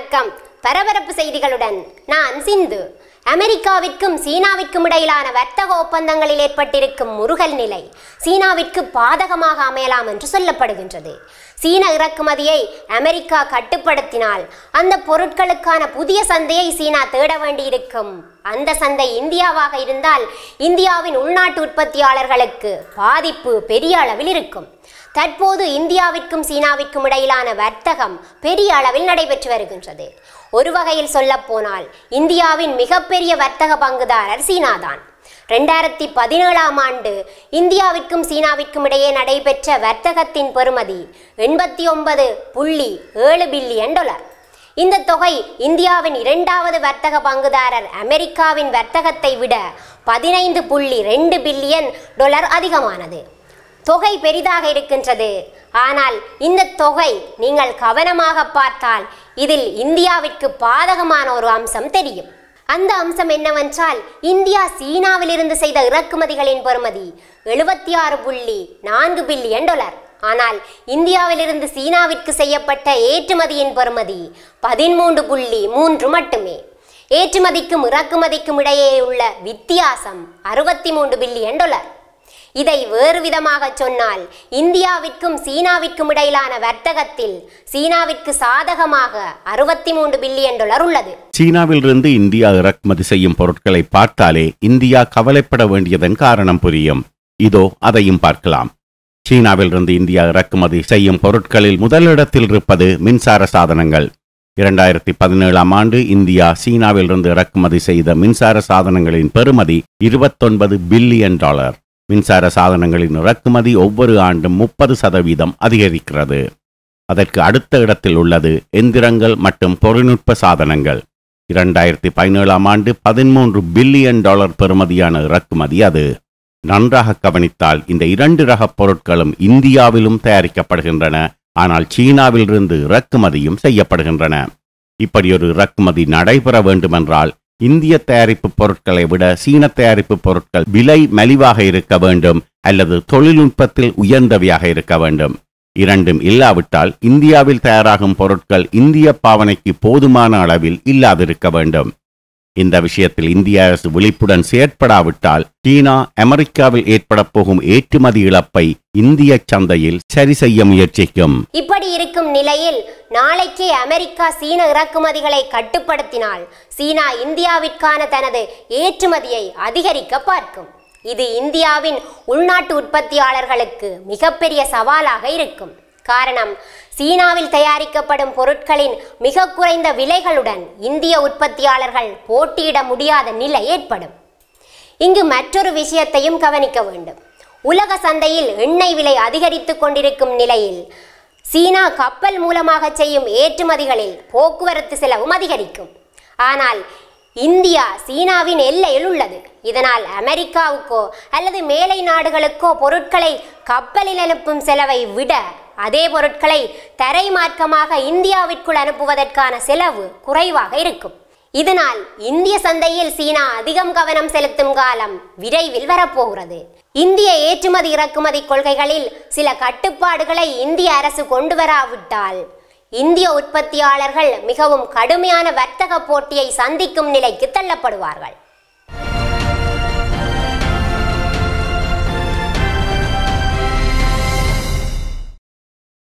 வணக்கம் பரபரப்பு செய்திகளுடன் நான் சிந்து அமெரிக்காவிற்கும் சீனாவிற்கும் இடையிலான வர்த்தக ஒப்பந்தங்களில் ஏற்பட்டிருக்கும் முருகல் நிலை சீனாவிற்கு பாதகமாக அமையலாம் என்று சொல்லப்படுகின்றது சீன இறக்குமதியை அமெரிக்கா கட்டுப்படுத்தினால் அந்த பொருட்களுக்கான புதிய சந்தையை சீனா தேட வேண்டியிருக்கும் அந்த சந்தை இந்தியாவாக இருந்தால் இந்தியாவின் உள்நாட்டு உற்பத்தியாளர்களுக்கு பாதிப்பு பெரிய அளவில் இருக்கும் தற்போது இந்தியாவிற்கும் சீனாவிற்கும் இடையிலான வர்த்தகம் பெரிய அளவில் நடைபெற்று வருகின்றது ஒரு வகையில் சொல்லப்போனால் இந்தியாவின் மிகப்பெரிய வர்த்தக பங்குதாரர் சீனாதான் ரெண்டாயிரத்தி பதினேழாம் ஆண்டு இந்தியாவிற்கும் சீனாவிற்கும் இடையே நடைபெற்ற வர்த்தகத்தின் பெறுமதி எண்பத்தி ஒன்பது புள்ளி ஏழு பில்லியன் டாலர் இந்த தொகை இந்தியாவின் இரண்டாவது வர்த்தக பங்குதாரர் அமெரிக்காவின் வர்த்தகத்தை விட பதினைந்து புள்ளி ரெண்டு பில்லியன் டாலர் அதிகமானது தொகை பெரிதாக இருக்கின்றது ஆனால் இந்த தொகை நீங்கள் கவனமாக பார்த்தால் இதில் இந்தியாவிற்கு பாதகமான ஒரு அம்சம் தெரியும் அந்த அம்சம் என்னவென்றால் இந்தியா சீனாவிலிருந்து செய்த இறக்குமதிகளின் பெறுமதி எழுபத்தி ஆறு புள்ளி நான்கு பில்லியன் டாலர் ஆனால் இந்தியாவிலிருந்து சீனாவிற்கு செய்யப்பட்ட ஏற்றுமதியின் பெறுமதி பதிமூன்று புள்ளி மூன்று மட்டுமே ஏற்றுமதிக்கும் இறக்குமதிக்கும் இடையே உள்ள வித்தியாசம் அறுபத்தி மூன்று பில்லியன் டாலர் இதை வேறு விதமாக சொன்னால் இந்தியாவிற்கும் சீனாவிற்கும் இடையிலான வர்த்தகத்தில் சீனாவிற்கு சாதகமாக அறுபத்தி மூன்று பில்லியன் டாலர் உள்ளது சீனாவிலிருந்து இந்தியா இறக்குமதி செய்யும் பொருட்களை பார்த்தாலே இந்தியா கவலைப்பட வேண்டியதன் காரணம் புரியும் இதோ அதையும் பார்க்கலாம் சீனாவிலிருந்து இந்தியா இறக்குமதி செய்யும் பொருட்களில் முதலிடத்தில் இருப்பது மின்சார சாதனங்கள் இரண்டாயிரத்தி பதினேழாம் ஆண்டு இந்தியா சீனாவிலிருந்து இறக்குமதி செய்த மின்சார சாதனங்களின் பெறுமதி இருபத்தொன்பது பில்லியன் டாலர் மின்சார சாதனங்களின் இறக்குமதி ஒவ்வொரு ஆண்டும் முப்பது சதவீதம் அதிகரிக்கிறது அதற்கு அடுத்த இடத்தில் உள்ளது எந்திரங்கள் மற்றும் தொழில்நுட்ப சாதனங்கள் இரண்டாயிரத்தி பதினேழாம் ஆண்டு பதிமூன்று பில்லியன் டாலர் பெறுமதியான இறக்குமதி அது நன்றாக கவனித்தால் இந்த இரண்டு ரகப் பொருட்களும் இந்தியாவிலும் தயாரிக்கப்படுகின்றன ஆனால் சீனாவிலிருந்து இறக்குமதியும் செய்யப்படுகின்றன இப்படியொரு இறக்குமதி நடைபெற வேண்டுமென்றால் இந்திய தயாரிப்பு பொருட்களை விட சீன தயாரிப்பு பொருட்கள் விலை மலிவாக இருக்க வேண்டும் அல்லது தொழில்நுட்பத்தில் உயர்ந்தவையாக இருக்க வேண்டும் இரண்டும் இல்லாவிட்டால் இந்தியாவில் தயாராகும் பொருட்கள் இந்திய பாவனைக்கு போதுமான அளவில் இல்லாதிருக்க வேண்டும் இந்த விஷயத்தில் இந்திய அரசு விழிப்புடன் செயற்படாவிட்டால் சீனா அமெரிக்காவில் ஏற்பட போகும் ஏற்றுமதி இழப்பை இந்திய சந்தையில் சரி செய்ய முயற்சிக்கும் இப்படி இருக்கும் நிலையில் நாளைக்கே அமெரிக்கா சீன இறக்குமதிகளை கட்டுப்படுத்தினால் சீனா இந்தியாவிற்கான தனது ஏற்றுமதியை அதிகரிக்க பார்க்கும் இது இந்தியாவின் உள்நாட்டு உற்பத்தியாளர்களுக்கு மிகப்பெரிய சவாலாக இருக்கும் காரணம் சீனாவில் தயாரிக்கப்படும் பொருட்களின் மிக குறைந்த விலைகளுடன் இந்திய உற்பத்தியாளர்கள் போட்டியிட முடியாத நிலை ஏற்படும் இங்கு மற்றொரு விஷயத்தையும் கவனிக்க வேண்டும் உலக சந்தையில் எண்ணெய் விலை அதிகரித்து கொண்டிருக்கும் நிலையில் சீனா கப்பல் மூலமாக செய்யும் ஏற்றுமதிகளில் போக்குவரத்து செலவும் அதிகரிக்கும் ஆனால் இந்தியா சீனாவின் எல்லையில் உள்ளது இதனால் அமெரிக்காவுக்கோ அல்லது மேலை நாடுகளுக்கோ பொருட்களை கப்பலில் அனுப்பும் செலவை விட அதே பொருட்களை தரை மார்க்கமாக இந்தியாவிற்குள் அனுப்புவதற்கான செலவு குறைவாக இருக்கும் இதனால் இந்திய சந்தையில் சீனா அதிகம் கவனம் செலுத்தும் காலம் விரைவில் வரப்போகிறது இந்திய ஏற்றுமதி இறக்குமதி கொள்கைகளில் சில கட்டுப்பாடுகளை இந்திய அரசு கொண்டு வராவிட்டால் இந்திய உற்பத்தியாளர்கள் மிகவும் கடுமையான வர்த்தக போட்டியை சந்திக்கும் நிலைக்கு தள்ளப்படுவார்கள்